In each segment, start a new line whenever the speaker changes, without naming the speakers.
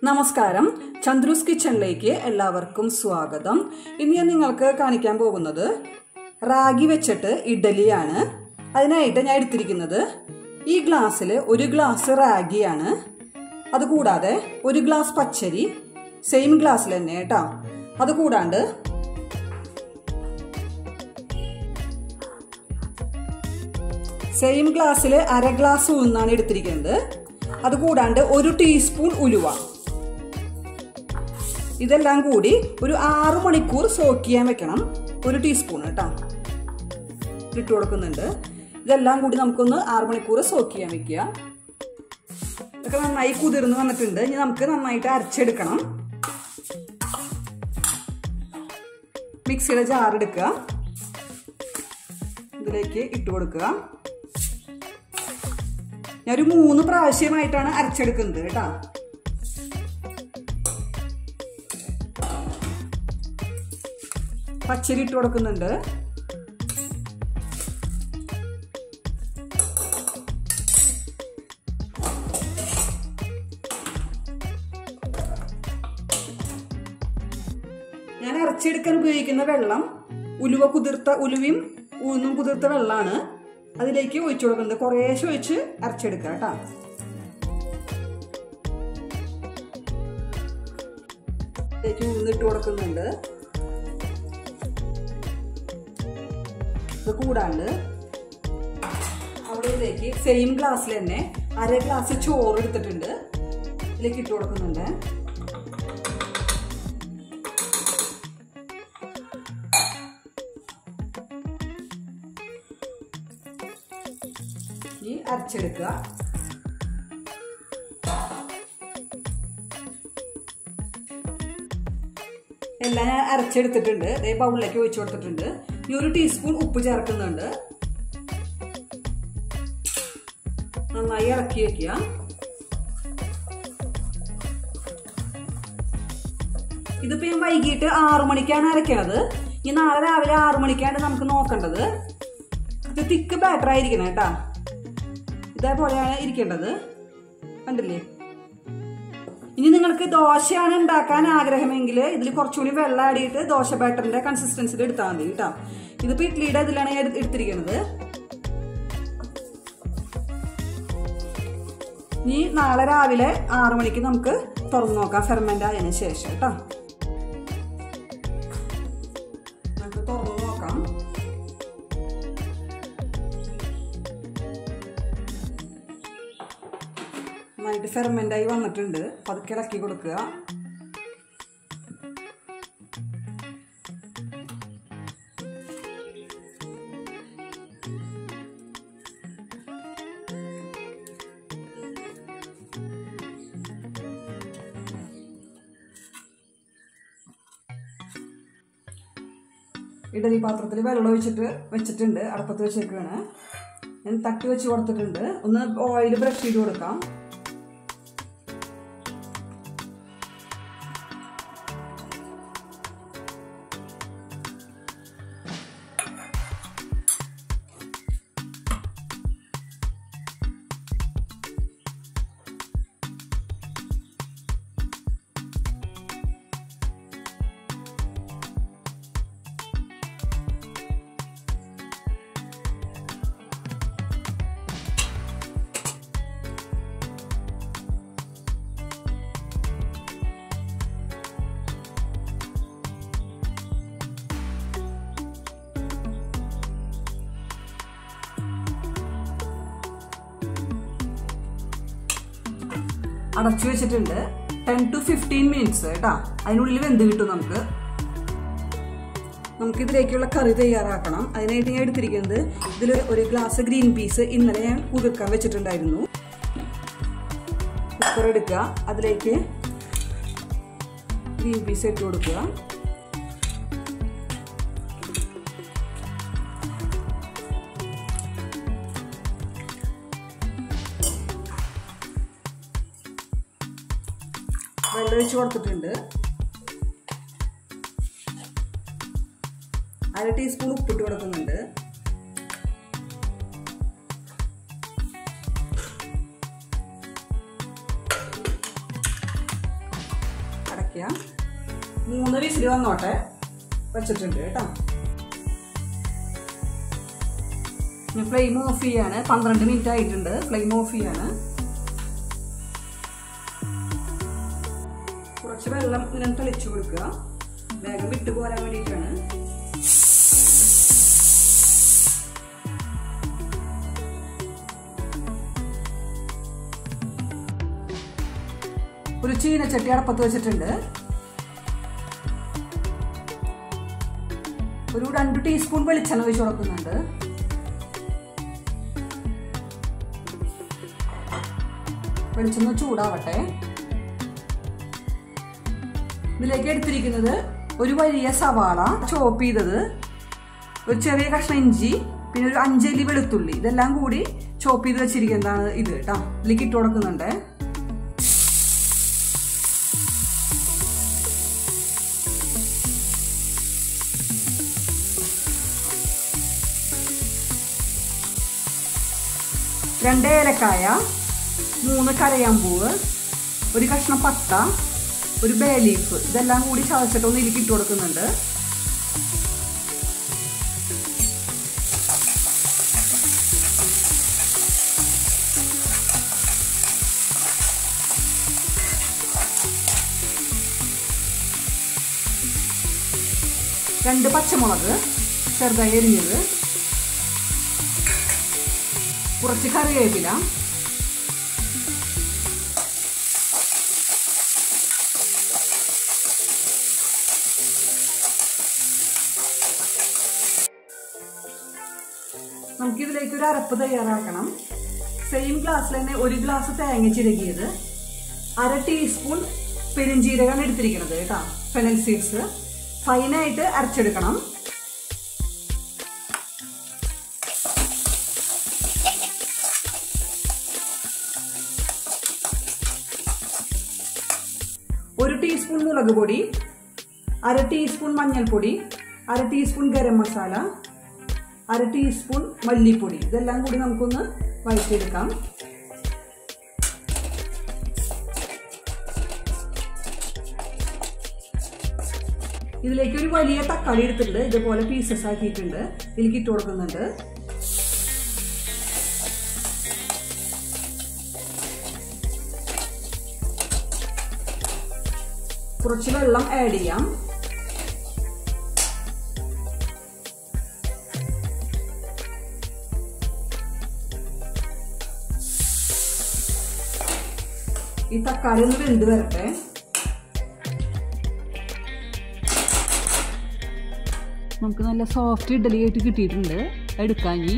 നമസ്കാരം ചന്ദ്രൂസ് കിച്ചണിലേക്ക് എല്ലാവർക്കും സ്വാഗതം ഇന്ന് ഞാൻ നിങ്ങൾക്ക് കാണിക്കാൻ പോകുന്നത് റാഗി വെച്ചിട്ട് ഇഡലിയാണ് അതിനായിട്ട് ഞാൻ എടുത്തിരിക്കുന്നത് ഈ ഗ്ലാസ്സിൽ ഒരു ഗ്ലാസ് റാഗിയാണ് അതുകൂടാതെ ഒരു ഗ്ലാസ് പച്ചരി സെയിം ഗ്ലാസ്സിൽ തന്നെ കേട്ടോ അതുകൂടാണ്ട് സെയിം ഗ്ലാസ്സിൽ അര ഗ്ലാസ് ഉഴുന്നാണ് എടുത്തിരിക്കുന്നത് അതുകൂടാണ്ട് ഒരു ടീസ്പൂൺ ഉലുവ ഇതെല്ലാം കൂടി ഒരു ആറു മണിക്കൂർ സോക്ക് ചെയ്യാൻ വെക്കണം ഒരു ടീസ്പൂൺ കേട്ടോ ഇട്ട് കൊടുക്കുന്നുണ്ട് ഇതെല്ലാം കൂടി നമുക്കൊന്ന് ആറു മണിക്കൂർ സോക്ക് ചെയ്യാൻ വെക്കുക ഇതൊക്കെ നന്നായി കുതിർന്ന് വന്നിട്ടുണ്ട് ഇനി നമുക്ക് നന്നായിട്ട് അരച്ചെടുക്കണം മിക്സിയുടെ ജാർ എടുക്കുക ഇതിലേക്ക് ഇട്ട് കൊടുക്കുക ഞാനൊരു മൂന്ന് പ്രാവശ്യമായിട്ടാണ് അരച്ചെടുക്കുന്നത് കേട്ടോ പച്ചരി ഇട്ട് കൊടുക്കുന്നുണ്ട് ഞാൻ അരച്ചെടുക്കാൻ ഉപയോഗിക്കുന്ന വെള്ളം ഉലുവ കുതിർത്ത ഉലുവയും ഉഴുന്നും കുതിർത്ത വെള്ളമാണ് അതിലേക്ക് ഒഴിച്ചു കൊടുക്കുന്നത് കുറേശ്ശെ ഒഴിച്ച് അരച്ചെടുക്കുക കേട്ടോ ഇതിലേക്ക് ഉഴുന്നിട്ട് കൊടുക്കുന്നുണ്ട് ഇത് കൂടാണ്ട് അവിടേക്ക് സെയിം ഗ്ലാസ്സിൽ തന്നെ അര ഗ്ലാസ് ചോറ് എടുത്തിട്ടുണ്ട് ഇതിലേക്ക് ഇട്ട് കൊടുക്കുന്നുണ്ട് ഈ അരച്ചെടുക്കുക എല്ലാം ഞാൻ അരച്ചെടുത്തിട്ടുണ്ട് അതേ ബൗളിലേക്ക് ഒഴിച്ചു കൊടുത്തിട്ടുണ്ട് ഈ ഒരു ടീസ്പൂൺ ഉപ്പ് ചേർക്കുന്നുണ്ട് നന്നായി ഇളക്കി വെക്കുക ഇതിപ്പോ ഞാൻ വൈകിട്ട് ആറു മണിക്കാണ് അരയ്ക്കണത് ഇനി നാളെ രാവിലെ ആറു മണിക്കാണ് നമുക്ക് നോക്കേണ്ടത് ഇത് തിക്ക് ബാറ്റർ ആയിരിക്കണം കേട്ടാ ഇതേപോലെയാണ് ഇരിക്കേണ്ടത് കണ്ടില്ലേ ഇനി നിങ്ങൾക്ക് ദോശയാണ് ഉണ്ടാക്കാൻ ആഗ്രഹമെങ്കിൽ ഇതിൽ കുറച്ചുകൂടി വെള്ളം ആടിയിട്ട് ദോശ ബാറ്ററിന്റെ കൺസിസ്റ്റൻസിൽ എടുത്താൽ മതി കേട്ടോ ഇതിപ്പോ ഇഡ്ലിയുടെ ഇതിലാണ് ഞാൻ എടുത്തിരിക്കുന്നത് ഇനി നാളെ രാവിലെ ആറു മണിക്ക് നമുക്ക് തുറന്നു നോക്കാം ഫെർമെന്റ് ആയതിനു ശേഷം കേട്ടോ നമുക്ക് തുറന്നു നോക്കാം നന്നായിട്ട് ഫെർമെന്റ് ആയി വന്നിട്ടുണ്ട് പതുക്കെ ഇളക്കി കൊടുക്കുക ഇഡലി പാത്രത്തിൽ വെള്ളം ഒഴിച്ചിട്ട് വെച്ചിട്ടുണ്ട് അടുപ്പത്ത് വെച്ചേക്കാണ് ഞാൻ തട്ടി വെച്ച് കൊടുത്തിട്ടുണ്ട് ഒന്ന് ഓയിൽ ബ്രഷ് ചെയ്ത് കൊടുക്കാം അടച്ചു വെച്ചിട്ടുണ്ട് ടെൻ ടു ഫിഫ്റ്റീൻ മിനിറ്റ്സ് കേട്ടാ അതിനുള്ളിൽ വെന്ത് കിട്ടും നമുക്ക് നമുക്ക് ഇതിലേക്കുള്ള കറി തയ്യാറാക്കണം അതിനായിട്ട് ഞാൻ എടുത്തിരിക്കുന്നത് ഇതിൽ ഒരു ഗ്ലാസ് ഗ്രീൻ പീസ് ഇന്നലെ ഞാൻ കുതിർക്കാൻ വെച്ചിട്ടുണ്ടായിരുന്നു കുക്കർ എടുക്കുക അതിലേക്ക് ഗ്രീൻ പീസ് ഇട്ട് കൊടുക്കുക വെള്ളം ഒഴിച്ച് കൊടുത്തിട്ടുണ്ട് അര ടീസ്പൂൺ ഉപ്പിട്ട് കൊടുക്കുന്നുണ്ട് അടയ്ക്കുക മൂന്ന് വിസിൽ വന്നോട്ടെ വെച്ചിട്ടുണ്ട് കേട്ടോ ഞാൻ ഫ്ലെയിം ഓഫ് ചെയ്യാണ് പന്ത്രണ്ട് മിനിറ്റ് ആയിട്ടുണ്ട് ഫ്ലെയിം ഓഫ് ചെയ്യാണ് കുറച്ച് വെള്ളം ഇങ്ങനെ തെളിച്ചു കൊടുക്കുക വേഗം വിട്ടു പോരാൻ വേണ്ടിയിട്ടാണ് ഒരു ചീനച്ചട്ടി അടപ്പത്ത് വെച്ചിട്ടുണ്ട് ഒരു രണ്ട് ടീസ്പൂൺ വെളിച്ചെണ്ണ ഒഴിച്ചു കൊടുക്കുന്നുണ്ട് വെളിച്ചെണ്ണ ചൂടാവട്ടെ ഇതിലേക്ക് എടുത്തിരിക്കുന്നത് ഒരു വലിയ സവാള ചോപ്പ് ചെയ്തത് ഒരു ചെറിയ കഷ്ണം ഇഞ്ചി പിന്നെ ഒരു അഞ്ചലി വെളുത്തുള്ളി ഇതെല്ലാം കൂടി ചോപ്പ് ചെയ്ത് വെച്ചിരിക്കുന്നതാണ് ഇത് കേട്ടോ ഇതിലേക്ക് ഇട്ട് കൊടുക്കുന്നുണ്ട് രണ്ട് ഏലക്കായ മൂന്ന് കരയാമ്പൂവ് ഒരു കഷ്ണം പട്ട ഒരു ബേ ലീഫ് ഇതെല്ലാം കൂടി ചതച്ചിട്ട് ഒന്ന് ഇതിലേക്ക് ഇട്ട് കൊടുക്കുന്നുണ്ട് രണ്ട് പച്ചമുളക് ചെറുതായി എരിഞ്ഞത് കുറച്ച് കറിവേപ്പില നമുക്കിതിലേക്ക് ഒരു അരപ്പ് തയ്യാറാക്കണം സെയിം ഗ്ലാസ്സിൽ തന്നെ ഒരു ഗ്ലാസ് തേങ്ങ ചിരകിയത് അര ടീസ്പൂൺ പെരുംജീരകമാണ് എടുത്തിരിക്കുന്നത് കേട്ടോ ഫെനൽ സീഡ്സ് ഫൈനായിട്ട് അരച്ചെടുക്കണം ഒരു ടീസ്പൂൺ മുളക് പൊടി അര ടീസ്പൂൺ മഞ്ഞൾപ്പൊടി അര ടീസ്പൂൺ ഗരം മസാല അര ടീസ്പൂൺ മല്ലിപ്പൊടി ഇതെല്ലാം കൂടി നമുക്കൊന്ന് വഴറ്റിയെടുക്കാം ഇതിലേക്ക് ഒരു വലിയ തക്കാളി എടുത്തിട്ടുണ്ട് ഇതുപോലെ പീസസ് ആക്കിയിട്ടുണ്ട് ഇതിലേക്ക് ഇട്ട് കൊടുക്കുന്നുണ്ട് കുറച്ച് വെള്ളം ആഡ് ചെയ്യാം ഈ തക്കാളി ഒന്ന് വെന്ത് വരട്ടെ നമുക്ക് നല്ല സോഫ്റ്റ് ഇഡലി ആയിട്ട് കിട്ടിയിട്ടുണ്ട് എടുക്കാൻ ഈ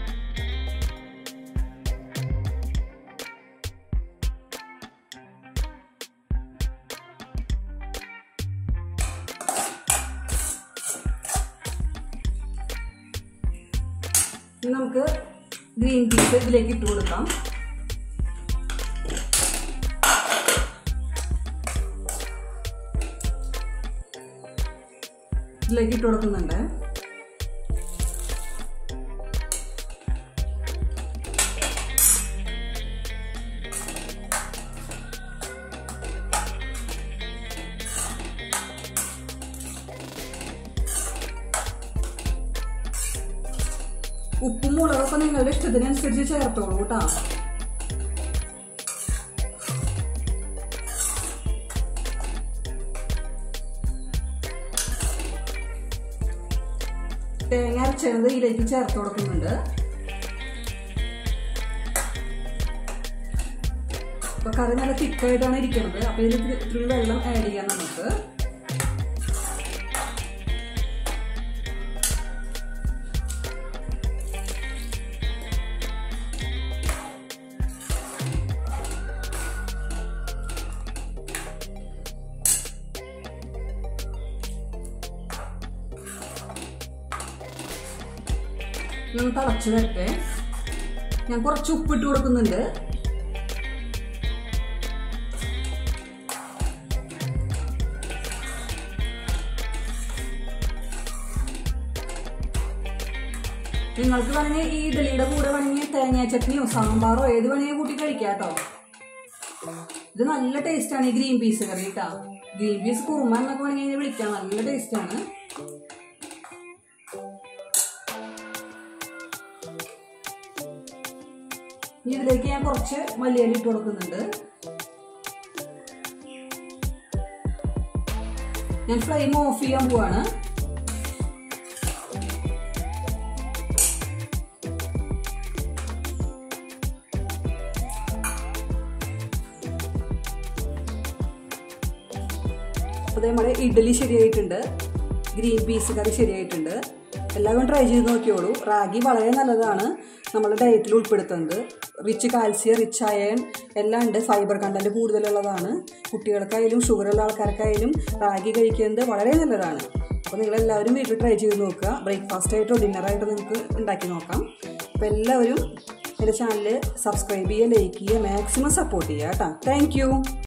ഇനി നമുക്ക് ഗ്രീൻ പീസ് ഇതിലേക്ക് ഇട്ട് കൊടുക്കാം ഇതിലേക്ക് ഇട്ട് കൊടുക്കുന്നുണ്ട് ഉപ്പും മുളകൊക്കെ നിങ്ങളുടെ ഇഷ്ടത്തിനനുസരിച്ച് ചേർത്തോളൂ കേട്ടോ തേങ്ങ അരച്ചത് ഇതിലേക്ക് ചേർത്ത് കൊടുക്കുന്നുണ്ട് അപ്പൊ കറി നല്ല തിക്കായിട്ടാണ് ഇരിക്കുന്നത് അപ്പൊ ഇതിൽ ഇത്തിരി വെള്ളം ആഡ് ചെയ്യാം നമുക്ക് ഇതൊന്ന് തിളച്ച് വരട്ടെ ഞാൻ കുറച്ച് ഉപ്പിട്ട് കൊടുക്കുന്നുണ്ട് നിങ്ങൾക്ക് വേണമെങ്കിൽ ഈ ഇഡലിയുടെ കൂടെ വേണമെങ്കിൽ തേങ്ങാ ചട്നിയോ സാമ്പാറോ ഏത് വേണമെങ്കിൽ കൂട്ടി കഴിക്കാം കേട്ടോ ഇത് നല്ല ടേസ്റ്റാണ് ഈ ഗ്രീൻ പീസ് കറി കേട്ടോ ഗ്രീൻ പീസ് കുറുമ എന്നൊക്കെ വേണമെങ്കിൽ ഇതിനെ വിളിക്കാം നല്ല ടേസ്റ്റാണ് ഇനി ഇതിലേക്ക് ഞാൻ കുറച്ച് മല്ലിയില ഇട്ട് കൊടുക്കുന്നുണ്ട് ഞാൻ ഫ്ലെയിം ഓഫ് ചെയ്യാൻ പോവാണ് അപ്പോൾ നമ്മുടെ ഇഡ്ഡലി ശരിയായിട്ടുണ്ട് ഗ്രീൻ പീസ് കറി ശരിയായിട്ടുണ്ട് എല്ലാവരും ട്രൈ ചെയ്ത് നോക്കിയോളൂ റാഗി വളരെ നല്ലതാണ് നമ്മൾ ഡയറ്റിൽ ഉൾപ്പെടുത്തുന്നത് റിച്ച് കാൽസ്യം റിച്ച് അയൺ എല്ലാം ഉണ്ട് ഫൈബർ കണ്ടന്റ് കൂടുതലുള്ളതാണ് കുട്ടികൾക്കായാലും ഷുഗറുള്ള ആൾക്കാർക്കായാലും റാഗി കഴിക്കുന്നത് വളരെ നല്ലതാണ് അപ്പോൾ നിങ്ങളെല്ലാവരും വീട്ടിൽ ട്രൈ ചെയ്ത് നോക്കുക ബ്രേക്ക്ഫാസ്റ്റ് ആയിട്ടോ ഡിന്നറായിട്ടോ നിങ്ങൾക്ക് ഉണ്ടാക്കി നോക്കാം അപ്പോൾ എല്ലാവരും എൻ്റെ ചാനൽ സബ്സ്ക്രൈബ് ചെയ്യുക ലൈക്ക് ചെയ്യുക മാക്സിമം സപ്പോർട്ട് ചെയ്യുക കേട്ടോ താങ്ക്